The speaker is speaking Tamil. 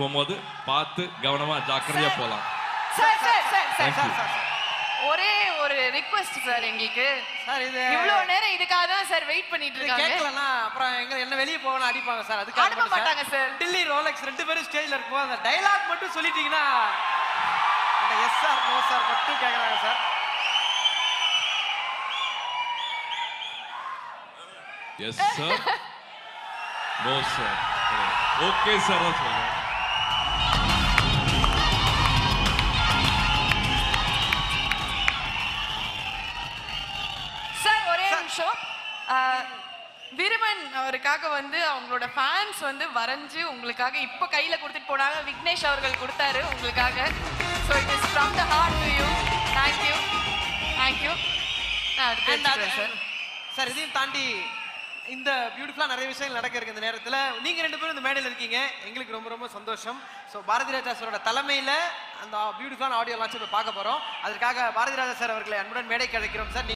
போகும்போது பார்த்து கவனமா ஜாக்கிரதையா போலாம் sir sir sir sir Thank you. Sir ஒரே ஒரு ரிக்வெஸ்ட் சார் எங்களுக்கு சார் இது இவ்வளவு நேரம் இதுக்காக தான் சார் வெயிட் பண்ணிட்டு இது இருக்காங்க கேட்கலன்னா அப்புறம் எங்க என்ன வெளியே போகணும் அடிப்பாங்க சார் அதுக்கு அனுப்ப மாட்டாங்க சார். டில்லி ரோலெக்ஸ் ரெண்டு பேரும் ஸ்டேஜ்ல இருக்கும்போது அந்த டைலாக் மட்டும் சொல்லிட்டீங்கன்னா அந்த எஸ் சார் நோ சார் மட்டும் கேக்குறாங்க sir yes sir no sir okay sir தான் சொல்றேன் சார் ஒரே நிமிஷம் ஆஹ், விருமன் அவருக்காக வந்து அவங்களோட ஃபேன்ஸ் வந்து வரைஞ்சு உங்களுக்காக இப்போ கையில கொடுத்துட்டு போனாங்க விக்னேஷ் அவர்கள் கொடுத்தாரு உங்களுக்காக so it is from the heart to you thank you thank you நான் அடுத்து And அது- வச்சுக்கிறேன் சார் சார் இதையும் தாண்டி இந்த பியூட்டிஃபுல்லா நிறைய விஷயங்கள் நடக்க இருக்கு இந்த நேரத்துல நீங்க ரெண்டு பேரும் இந்த மேடையில் இருக்கீங்க எங்களுக்கு ரொம்ப ரொம்ப சந்தோஷம் ஸோ பாரதி ராஜா சாரோட தலைமையில அந்த பியூட்டிஃபுல்லான ஆடியோ லான்ச் பார்க்க போறோம் அதற்காக பாரதி ராஜா சார் அவர்களை அன்புடன் மேடைக்கு அழைக்கிறோம் சார்